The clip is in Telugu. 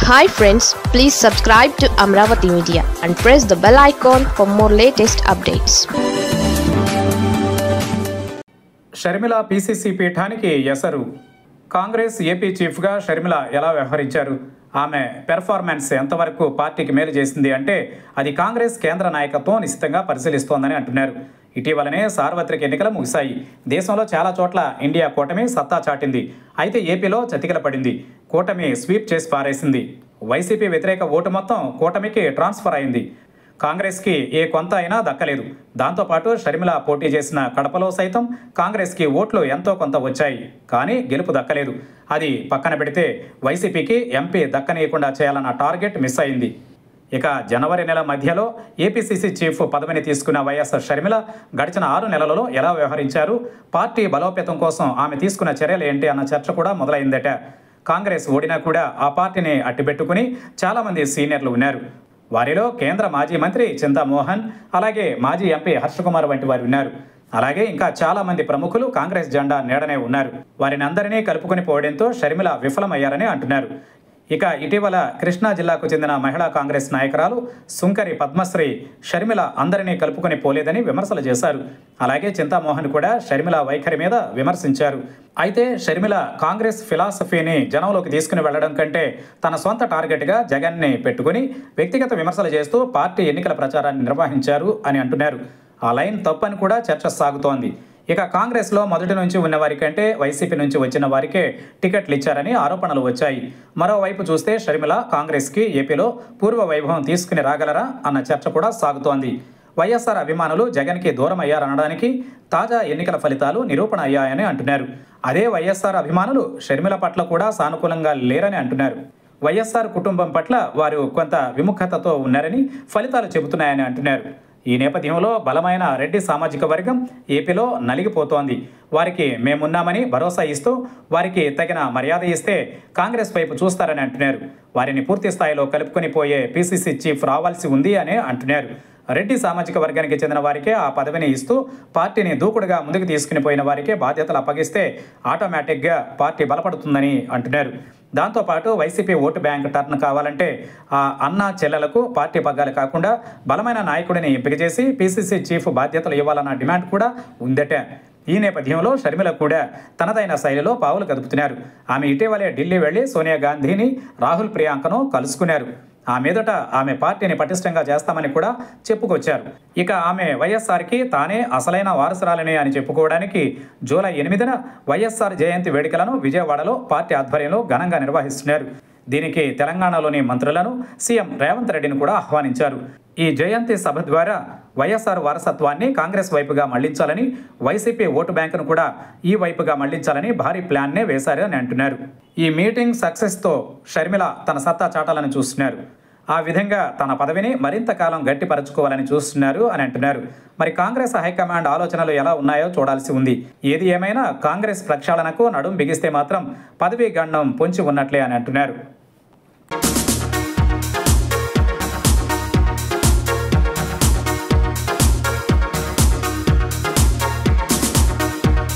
hi friends please subscribe to Amaravati media and press the bell icon for more latest updates Sharmila PCC పీఠానికి ఎసరు కాంగ్రెస్ ఏపీ చీఫ్గా షర్మిల ఎలా వ్యవహరించారు ఆమె పెర్ఫార్మెన్స్ ఎంతవరకు పార్టీకి మేలు చేసింది అంటే అది కాంగ్రెస్ కేంద్ర నాయకత్వం నిశ్చితంగా పరిశీలిస్తోందని అంటున్నారు ఇటీవలనే సార్వత్రిక ఎన్నికలు ముగిశాయి దేశంలో చాలా చోట్ల ఇండియా కూటమి సత్తా చాటింది అయితే ఏపీలో చతికిల పడింది కూటమి స్వీప్ చేసి పారేసింది వైసీపీ వ్యతిరేక ఓటు మొత్తం కూటమికి ట్రాన్స్ఫర్ అయింది కాంగ్రెస్కి ఏ కొంత అయినా దక్కలేదు దాంతోపాటు షర్మిల పోటీ చేసిన కడపలో సైతం కాంగ్రెస్కి ఓట్లు ఎంతో కొంత వచ్చాయి కానీ గెలుపు దక్కలేదు అది పక్కన పెడితే వైసీపీకి ఎంపీ దక్కనీయకుండా చేయాలన్న టార్గెట్ మిస్ అయింది ఇక జనవరి నెల మధ్యలో ఏపీసీసీ చీఫ్ పదవిని తీసుకున్న వైఎస్ షర్మిల గడిచిన ఆరు నెలలలో ఎలా వ్యవహరించారు పార్టీ బలోపేతం కోసం ఆమె తీసుకున్న చర్యలు ఏంటి అన్న చర్చ కూడా మొదలైందట కాంగ్రెస్ ఓడినా కూడా ఆ పార్టీని అట్టిపెట్టుకుని చాలామంది సీనియర్లు ఉన్నారు వారిలో కేంద్ర మాజీ మంత్రి చింతామోహన్ అలాగే మాజీ ఎంపీ హర్షకుమార్ వంటి వారు ఉన్నారు అలాగే ఇంకా చాలా మంది ప్రముఖులు కాంగ్రెస్ జెండా నీడనే ఉన్నారు వారిని అందరినీ కలుపుకొని పోవడంతో షర్మిల విఫలమయ్యారని అంటున్నారు ఇక ఇటీవల కృష్ణా జిల్లాకు చెందిన మహిళా కాంగ్రెస్ నాయకురాలు సుంకరి పద్మశ్రీ షర్మిల అందరినీ కలుపుకొని పోలేదని విమర్శలు చేశారు అలాగే చింతామోహన్ కూడా షర్మిల వైఖరి మీద విమర్శించారు అయితే షర్మిల కాంగ్రెస్ ఫిలాసఫీని జనంలోకి తీసుకుని వెళ్లడం కంటే తన సొంత టార్గెట్గా జగన్ని పెట్టుకుని వ్యక్తిగత విమర్శలు చేస్తూ పార్టీ ఎన్నికల ప్రచారాన్ని నిర్వహించారు అని అంటున్నారు ఆ లైన్ తప్పని కూడా చర్చ సాగుతోంది ఇక కాంగ్రెస్లో మొదటి నుంచి ఉన్న వారికంటే వైసీపీ నుంచి వచ్చిన వారికే టికెట్లు ఇచ్చారని ఆరోపణలు వచ్చాయి మరోవైపు చూస్తే షర్మిల కాంగ్రెస్కి ఏపీలో పూర్వ వైభవం తీసుకుని రాగలరా అన్న చర్చ కూడా సాగుతోంది వైఎస్ఆర్ అభిమానులు జగన్కి దూరం అయ్యారనడానికి తాజా ఎన్నికల ఫలితాలు నిరూపణ అయ్యాయని అంటున్నారు అదే వైఎస్ఆర్ అభిమానులు షర్మిల పట్ల కూడా సానుకూలంగా లేరని అంటున్నారు వైఎస్ఆర్ కుటుంబం పట్ల వారు కొంత విముఖతతో ఉన్నారని ఫలితాలు చెబుతున్నాయని అంటున్నారు ఈ నేపథ్యంలో బలమైన రెడ్డి సామాజిక వర్గం ఏపీలో నలిగిపోతోంది వారికి మేమున్నామని భరోసా ఇస్తూ వారికి తగిన మర్యాద ఇస్తే కాంగ్రెస్ వైపు చూస్తారని అంటున్నారు వారిని పూర్తి స్థాయిలో కలుపుకొని పోయే పీసీసీ చీఫ్ రావాల్సి ఉంది అని అంటున్నారు రెడ్డి సామాజిక వర్గానికి చెందిన వారికే ఆ పదవిని ఇస్తూ పార్టీని దూకుడుగా ముందుకు తీసుకుని పోయిన వారికే బాధ్యతలు అప్పగిస్తే ఆటోమేటిక్గా పార్టీ బలపడుతుందని అంటున్నారు దాంతోపాటు వైసీపీ ఓటు బ్యాంక్ టర్న్ కావాలంటే ఆ అన్న చెల్లెలకు పార్టీ పగ్గాలు కాకుండా బలమైన నాయకుడిని ఎంపిక చేసి పీసీసీ చీఫ్ బాధ్యతలు ఇవ్వాలన్న డిమాండ్ కూడా ఉందట ఈ నేపథ్యంలో షర్మిల కూడా తనదైన శైలిలో పావులు కదుపుతున్నారు ఆమె ఇటీవలే ఢిల్లీ వెళ్లి సోనియా గాంధీని రాహుల్ ప్రియాంకను కలుసుకున్నారు ఆ మీదట ఆమె పార్టీని పటిష్టంగా చేస్తామని కూడా చెప్పుకొచ్చారు ఇక ఆమె వైఎస్ఆర్కి తానే అసలైన వారసురాలని అని చెప్పుకోవడానికి జూలై ఎనిమిదిన వైఎస్ఆర్ జయంతి వేడుకలను విజయవాడలో పార్టీ ఆధ్వర్యంలో ఘనంగా నిర్వహిస్తున్నారు దీనికి తెలంగాణలోని మంత్రులను సీఎం రేవంత్ రెడ్డిని కూడా ఆహ్వానించారు ఈ జయంతి సభ ద్వారా వైఎస్ఆర్ వారసత్వాన్ని కాంగ్రెస్ వైపుగా మళ్లించాలని వైసీపీ ఓటు బ్యాంకును కూడా ఈ వైపుగా మళ్లించాలని భారీ ప్లాన్నే వేశారు అని అంటున్నారు ఈ మీటింగ్ సక్సెస్తో షర్మిల తన సత్తా చాటాలని చూస్తున్నారు ఆ విధంగా తన పదవిని మరింత కాలం గట్టిపరచుకోవాలని చూస్తున్నారు అని అంటున్నారు మరి కాంగ్రెస్ హైకమాండ్ ఆలోచనలు ఎలా ఉన్నాయో చూడాల్సి ఉంది ఏది ఏమైనా కాంగ్రెస్ ప్రక్షాళనకు నడుం బిగిస్తే మాత్రం పదవీ గండం పొంచి ఉన్నట్లే అని అంటున్నారు